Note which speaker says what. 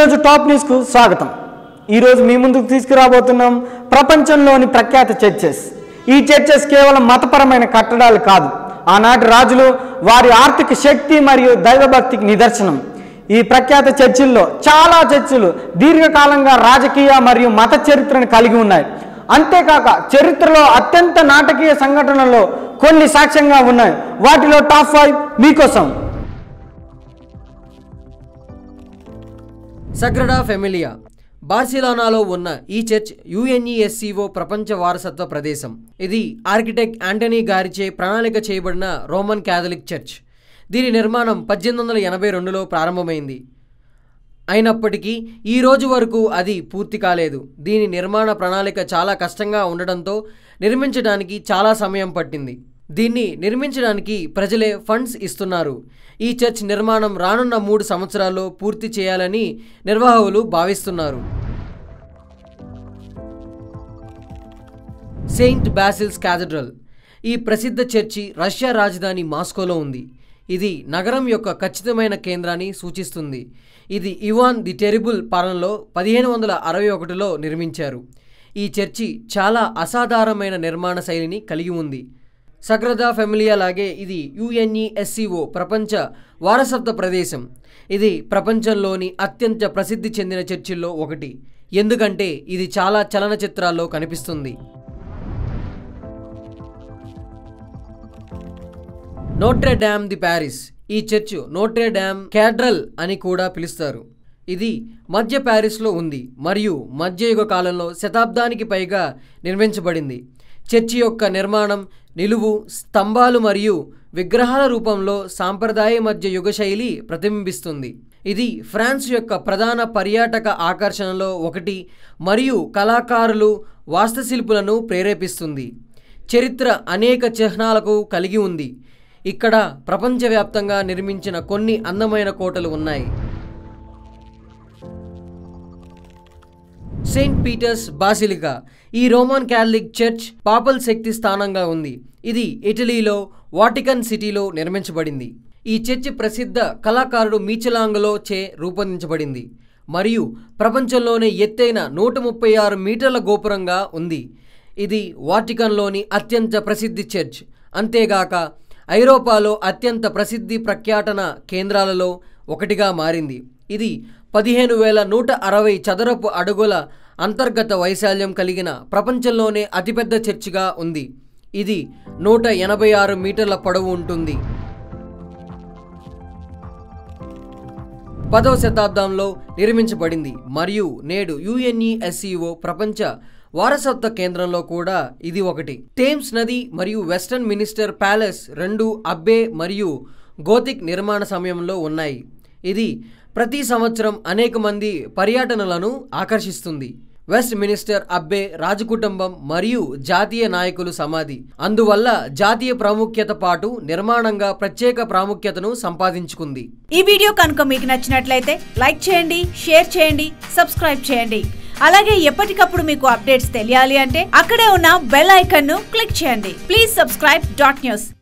Speaker 1: ఈరోజు టాప్ న్యూస్కు స్వాగతం ఈరోజు మీ ముందుకు తీసుకురాబోతున్నాం ప్రపంచంలోని ప్రఖ్యాత చర్చెస్ ఈ చర్చెస్ కేవలం మతపరమైన కట్టడాలు కాదు ఆనాటి రాజులు వారి ఆర్థిక శక్తి మరియు దైవభక్తికి నిదర్శనం ఈ ప్రఖ్యాత చర్చిల్లో చాలా చర్చిలు దీర్ఘకాలంగా రాజకీయ మరియు మత చరిత్రను కలిగి ఉన్నాయి అంతేకాక చరిత్రలో అత్యంత నాటకీయ సంఘటనల్లో కొన్ని సాక్ష్యంగా ఉన్నాయి వాటిలో టాప్ ఫైవ్ మీకోసం
Speaker 2: సగ్రడా ఫెమిలియా బార్సిలోనాలో ఉన్న ఈ చర్చ్ యుఎన్ఈఎస్సిఓ ప్రపంచ వారసత్వ ప్రదేశం ఇది ఆర్కిటెక్ట్ యాంటనీ గారిచే ప్రణాళిక చేయబడిన రోమన్ క్యాథలిక్ చర్చ్ దీని నిర్మాణం పద్దెనిమిది వందల ఎనభై రెండులో ప్రారంభమైంది అయినప్పటికీ ఈ రోజు వరకు అది పూర్తి కాలేదు దీని నిర్మాణ ప్రణాళిక చాలా కష్టంగా ఉండడంతో నిర్మించడానికి చాలా సమయం పట్టింది దీన్ని నిర్మించడానికి ప్రజలే ఫండ్స్ ఇస్తున్నారు ఈ చర్చ్ నిర్మాణం రానున్న మూడు సంవత్సరాల్లో పూర్తి చేయాలని నిర్వాహకులు భావిస్తున్నారు సెయింట్ బాసిల్స్ క్యాథడ్రల్ ఈ ప్రసిద్ధ చర్చి రష్యా రాజధాని మాస్కోలో ఉంది ఇది నగరం యొక్క ఖచ్చితమైన కేంద్రాన్ని సూచిస్తుంది ఇది ఇవాన్ ది టెరిబుల్ పాలనలో పదిహేను వందల అరవై ఒకటిలో నిర్మించారు ఈ చర్చి చాలా అసాధారణమైన నిర్మాణ శైలిని కలిగి ఉంది సగ్రదా ఫెమిలియా లాగే ఇది యుఎన్ఈఎస్సిఓ ప్రపంచ వారసత్వ ప్రదేశం ఇది ప్రపంచంలోని అత్యంత ప్రసిద్ధి చెందిన చర్చిల్లో ఒకటి ఎందుకంటే ఇది చాలా చలనచిత్రాల్లో కనిపిస్తుంది నోట్రే డ్యామ్ ది ప్యారిస్ ఈ చర్చ్ నోట్రే డ్యామ్ క్యాడ్రల్ అని కూడా పిలుస్తారు ఇది మధ్య ప్యారిస్లో ఉంది మరియు మధ్యయుగ కాలంలో శతాబ్దానికి పైగా నిర్మించబడింది చర్చి యొక్క నిర్మాణం నిలువు స్తంభాలు మరియు విగ్రహాల రూపంలో సాంప్రదాయ మధ్య యుగ శైలి ప్రతిబింబిస్తుంది ఇది ఫ్రాన్స్ యొక్క ప్రధాన పర్యాటక ఆకర్షణలో ఒకటి మరియు కళాకారులు వాస్తుశిల్పులను ప్రేరేపిస్తుంది చరిత్ర అనేక చిహ్నాలకు కలిగి ఉంది ఇక్కడ ప్రపంచవ్యాప్తంగా నిర్మించిన కొన్ని అందమైన కోటలు ఉన్నాయి సెయింట్ పీటర్స్ బాసిలికా ఈ రోమన్ క్యాథలిక్ చర్చ్ పాపల్ శక్తి స్థానంగా ఉంది ఇది ఇటలీలో వాటికన్ సిటీలో నిర్మించబడింది ఈ చర్చ్ ప్రసిద్ధ కళాకారుడు మీచలాంగలో చే రూపొందించబడింది మరియు ప్రపంచంలోనే ఎత్తైన నూట ముప్పై ఆరు మీటర్ల గోపురంగా ఉంది ఇది వాటికన్లోని అత్యంత ప్రసిద్ధి చర్చ్ అంతేగాక ఐరోపాలో అత్యంత ప్రసిద్ధి ప్రఖ్యాటన కేంద్రాలలో ఒకటిగా మారింది ఇది పదిహేను వేల నూట అరవై చదరపు అడుగుల అంతర్గత వైశాల్యం కలిగిన ప్రపంచంలోనే అతిపెద్ద చర్చిగా ఉంది ఇది నూట ఎనభై ఆరు మీటర్ల పొడవు ఉంటుంది పదవ శతాబ్దంలో నిర్మించబడింది మరియు నేడు యుఎన్ఈఎస్సిఓ ప్రపంచ వారసత్వ కేంద్రంలో కూడా ఇది ఒకటి థేమ్స్ నది మరియు వెస్టర్న్ మినిస్టర్ ప్యాలెస్ రెండు అబ్బే మరియు గోతిక్ నిర్మాణ సమయంలో ఉన్నాయి ఇది ప్రతి సంవత్సరం అనేక మంది పర్యటనలను ఆకర్షిస్తుంది వెస్ట్ మినిస్టర్ అబ్బే రాజకుటుంబం మరియు జాతీయ నాయకులు సమాధి అందువల్ల జాతీయ ప్రాముఖ్యత పాటు నిర్మాణంగా ప్రత్యేక ప్రాముఖ్యతను సంపాదించుకుంది
Speaker 3: ఈ వీడియో కనుక మీకు నచ్చినట్లయితే లైక్ చేయండి షేర్ చేయండి సబ్స్క్రైబ్ చేయండి అలాగే ఎప్పటికప్పుడు మీకు అప్డేట్స్ తెలియాలి అంటే అక్కడే ఉన్న బెల్ ఐకాన్ ను క్లిక్ చేయండి ప్లీజ్ సబ్స్క్రైబ్ డాట్ న్యూస్